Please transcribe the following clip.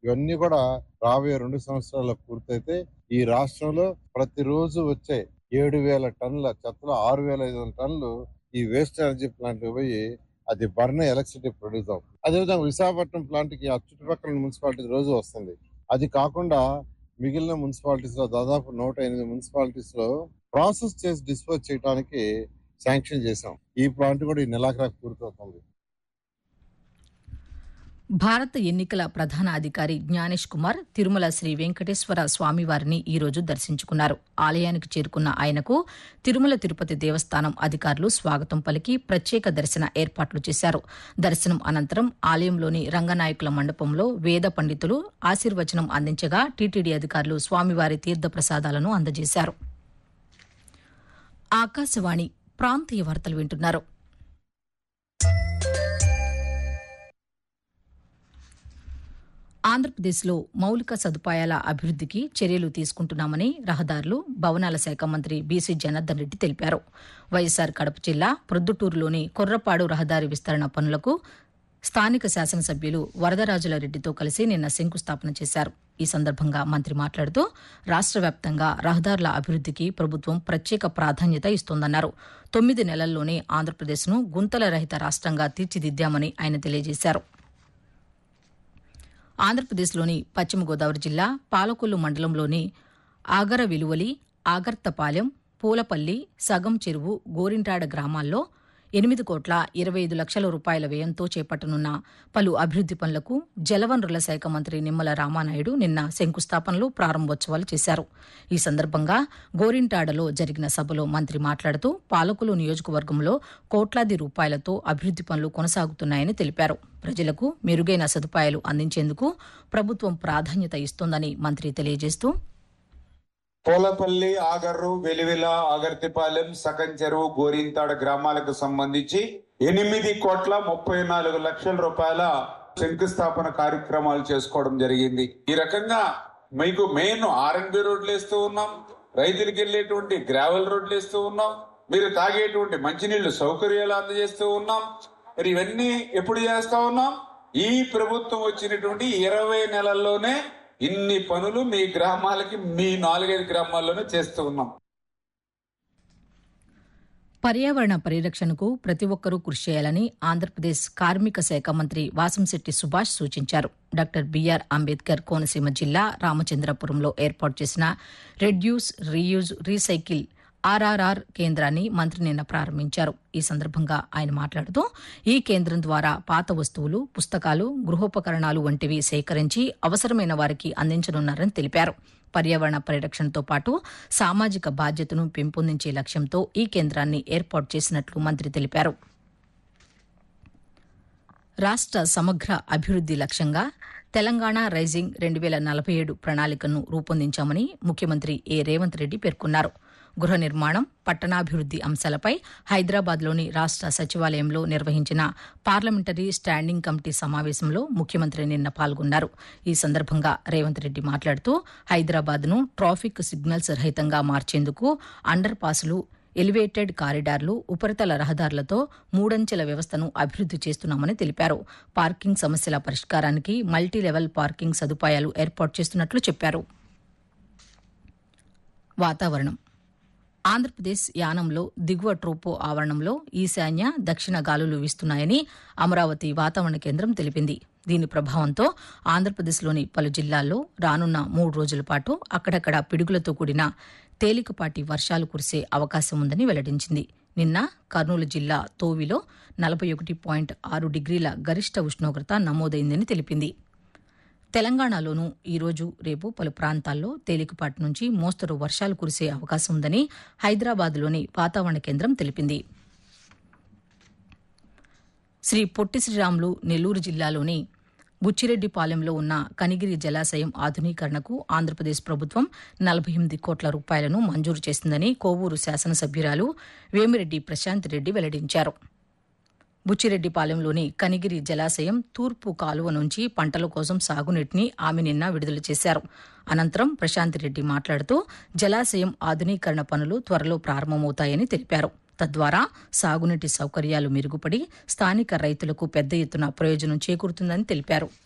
ఇవన్నీ కూడా రాబోయే రెండు సంవత్సరాల్లో పూర్తయితే ఈ రాష్ట్రంలో ప్రతిరోజు వచ్చే ఏడు వేల టన్నుల చెత్తలో ఆరు వేల ఐదు వందల టన్నులు ఈ వేస్ట్ ఎనర్జీ ప్లాంట్ పోయి అది బర్న్ ఎలక్ట్రిసిటీ ప్రొడ్యూస్ అవుతుంది అదేవిధంగా విశాఖపట్నం ప్లాంట్ కి ఆ చుట్టుపక్కల మున్సిపాలిటీ రోజు వస్తుంది అది కాకుండా మిగిలిన మున్సిపాలిటీస్ లో దాదాపు నూట ఎనిమిది మున్సిపాలిటీస్ లో ప్రాసెస్ చేసి డిస్పోజ్ చేయడానికి శాంక్షన్ చేశాం ఈ ప్లాంట్ కూడా ఈ నెలాఖరాకు పూర్తవుతుంది భారత ఎన్నికల ప్రధాన అధికారి జ్ఞానేష్ కుమార్ తిరుమల శ్రీ వెంకటేశ్వర స్వామివారిని ఈ రోజు దర్శించుకున్నారు ఆలయానికి చేరుకున్న ఆయనకు తిరుమల తిరుపతి దేవస్థానం అధికారులు స్వాగతం పలికి ప్రత్యేక దర్శన ఏర్పాట్లు చేశారు దర్శనం అనంతరం ఆలయంలోని రంగనాయకుల మండపంలో వేద పండితులు ఆశీర్వచనం అందించగా టీటీడీ అధికారులు స్వామివారి తీర్థ ప్రసాదాలను అందజేశారు ఆకాశవాణి ప్రాంతీయ వార్తలు వింటున్నారు ఆంధ్రప్రదేశ్లో మౌలిక సదుపాయాల అభివృద్ధికి చర్యలు తీసుకుంటున్నామని రహదారులు భవనాల శాఖ మంత్రి బీసీ జనార్దన్ రెడ్డి తెలిపారు వైఎస్సార్ కడప జిల్లా ప్రొద్దుటూరులోని కొర్రపాడు రహదారి విస్తరణ పనులకు స్థానిక శాసనసభ్యులు వరదరాజుల రెడ్డితో కలిసి నిన్న శంకుస్థాపన చేశారు ఈ సందర్భంగా మంత్రి మాట్లాడుతూ రాష్ట్ర వ్యాప్తంగా రహదారుల అభివృద్ధికి ప్రభుత్వం ప్రత్యేక ప్రాధాన్యత ఇస్తోందన్నారు తొమ్మిది నెలల్లోనే ఆంధ్రప్రదేశ్ను గుంతల రహిత రాష్ట్రంగా తీర్చిదిద్దామని ఆయన తెలియజేశారు ఆంధ్రప్రదేశ్లోని పశ్చిమ గోదావరి జిల్లా పాలకొల్లు మండలంలోని ఆగర విలువలి ఆగర్తపాలెం పూలపల్లి సగం చెరువు గోరింటాడ గ్రామాల్లో ఎనిమిది కోట్ల ఇరవై ఐదు లక్షల రూపాయల వ్యయంతో చేపట్టనున్న పలు అభివృద్ది పనులకు జలవనరుల శాఖ మంత్రి నిమ్మల రామానాయుడు నిన్న శంకుస్థాపనలు ప్రారంభోత్సవాలు చేశారు ఈ సందర్భంగా గోరింటాడలో జరిగిన సభలో మంత్రి మాట్లాడుతూ పాలకులు నియోజకవర్గంలో కోట్లాది రూపాయలతో అభివృద్ది పనులు కొనసాగుతున్నాయని తెలిపారు ప్రజలకు మెరుగైన సదుపాయాలు అందించేందుకు ప్రభుత్వం ప్రాధాన్యత ఇస్తోందని మంత్రి తెలియజేస్తూ పోలపల్లి ఆగర్రు వెలివెల ఆగర్తిపాలెం సగం చెరువు గోరింతాడ గ్రామాలకు సంబంధించి ఎనిమిది కోట్ల ముప్పై నాలుగు లక్షల రూపాయల శంకుస్థాపన కార్యక్రమాలు చేసుకోవడం జరిగింది ఈ రకంగా మీకు మెయిన్ ఆర్ఎన్బి రోడ్లు వేస్తూ ఉన్నాం రైతులకు వెళ్ళేటువంటి గ్రావెల్ రోడ్లు వేస్తూ ఉన్నాం మీరు తాగేటువంటి మంచినీళ్లు సౌకర్యాలు అందజేస్తూ ఉన్నాం మరి ఇవన్నీ ఎప్పుడు చేస్తా ఉన్నాం ఈ ప్రభుత్వం వచ్చినటువంటి ఇరవై నెలల్లోనే ఇన్ని పనులు మీ గ్రామాలకి మీ నాలుగైదు గ్రామాల్లోనే చేస్తూ ఉన్నాం పర్యావరణ పరిరక్షణకు ప్రతి ఒక్కరూ కృషి చేయాలని ఆంధ్రప్రదేశ్ కార్మిక శాఖ మంత్రి వాసంశెట్టి సుభాష్ సూచించారు డాక్టర్ బీఆర్ అంబేద్కర్ కోనసీమ జిల్లా రామచంద్రపురంలో ఏర్పాటు చేసిన రెడ్యూస్ రీయూజ్ రీసైకిల్ ఆర్ఆర్ఆర్ కేంద్రాన్ని మంత్రి నిన్న ప్రారంభించారు ఈ సందర్భంగా ఆయన మాట్లాడుతూ ఈ కేంద్రం ద్వారా పాత వస్తువులు పుస్తకాలు గృహోపకరణాలు వంటివి సేకరించి అవసరమైన వారికి అందించనున్నారని తెలిపారు పర్యావరణ పరిరక్షణతో పాటు సామాజిక బాధ్యతను పెంపొందించే లక్ష్యంతో ఈ కేంద్రాన్ని ఏర్పాటు చేసినట్లు మంత్రి తెలిపారు రాష్ట్ర సమగ్ర అభివృద్ది లక్ష్యంగా తెలంగాణ రైజింగ్ రెండు వేల నలభై ఏడు ప్రణాళికను రూపొందించామని ముఖ్యమంత్రి ఏ రేవంత్ రెడ్డి పేర్కొన్నారు గృహ నిర్మాణం పట్టణాభివృద్ది అంశాలపై హైదరాబాద్లోని రాష్ట్ర సచివాలయంలో నిర్వహించిన పార్లమెంటరీ స్టాండింగ్ కమిటీ సమావేశంలో ముఖ్యమంత్రి నిన్న పాల్గొన్నారు ఈ సందర్భంగా రేవంత్ రెడ్డి మాట్లాడుతూ హైదరాబాద్ను ట్రాఫిక్ సిగ్నల్స్ రహితంగా మార్చేందుకు అండర్ పాసులు ఎలివేటెడ్ కారిడార్లు ఉపరితల రహదారులతో మూడంచెల వ్యవస్థను అభివృద్ది చేస్తున్నామని తెలిపారు పార్కింగ్ సమస్యల పరిష్కారానికి మల్టీ లెవెల్ పార్కింగ్ సదుపాయాలు ఏర్పాటు చేస్తున్నట్లు చెప్పారు వాతావరణం ఆంధ్రప్రదేశ్ యానంలో దిగువ ట్రోపో ఆవరణంలో ఈశాన్య దక్షిణ గాలులు వీస్తున్నాయని అమరావతి వాతావరణ కేంద్రం తెలిపింది దీని ప్రభావంతో ఆంధ్రప్రదేశ్లోని పలు జిల్లాల్లో రానున్న మూడు రోజుల పాటు అక్కడక్కడ పిడుగులతో కూడిన తేలికపాటి వర్షాలు కురిసే అవకాశం ఉందని వెల్లడించింది నిన్న కర్నూలు జిల్లా తోవిలో నలభై ఒకటి పాయింట్ ఆరు డిగ్రీల గరిష్ట ఉష్ణోగ్రత నమోదైందని తెలిపింది తెలంగాణలోనూ ఈరోజు రేపు పలు ప్రాంతాల్లో తేలికపాటి నుంచి మోస్తరు వర్షాలు కురిసే అవకాశం ఉందని హైదరాబాద్లోని వాతావరణ కేంద్రం తెలిపింది శ్రీ పొట్టి శ్రీరాములు నెల్లూరు జిల్లాలోని బుచ్చిరెడ్డిపాలెంలో ఉన్న కనిగిరి జలాశయం ఆధునీకరణకు ఆంధ్రప్రదేశ్ ప్రభుత్వం నలభై ఎనిమిది కోట్ల రూపాయలను మంజూరు చేసిందని కోవూరు శాసనసభ్యురాలు వేమిరెడ్డి ప్రశాంత్ రెడ్డి వెల్లడించారు బుచ్చిరెడ్డిపాలెంలోని కనిగిరి జలాశయం తూర్పు కాలువ నుంచి పంటల కోసం సాగునీటిని ఆమె నిన్న విడుదల చేశారు అనంతరం ప్రశాంత్ రెడ్డి మాట్లాడుతూ జలాశయం ఆధునీకరణ పనులు త్వరలో ప్రారంభమవుతాయని తెలిపారు తద్వారా సాగునీటి సౌకర్యాలు మెరుగుపడి స్థానిక రైతులకు పెద్ద ఎత్తున ప్రయోజనం చేకూరుతుందని తెలిపారు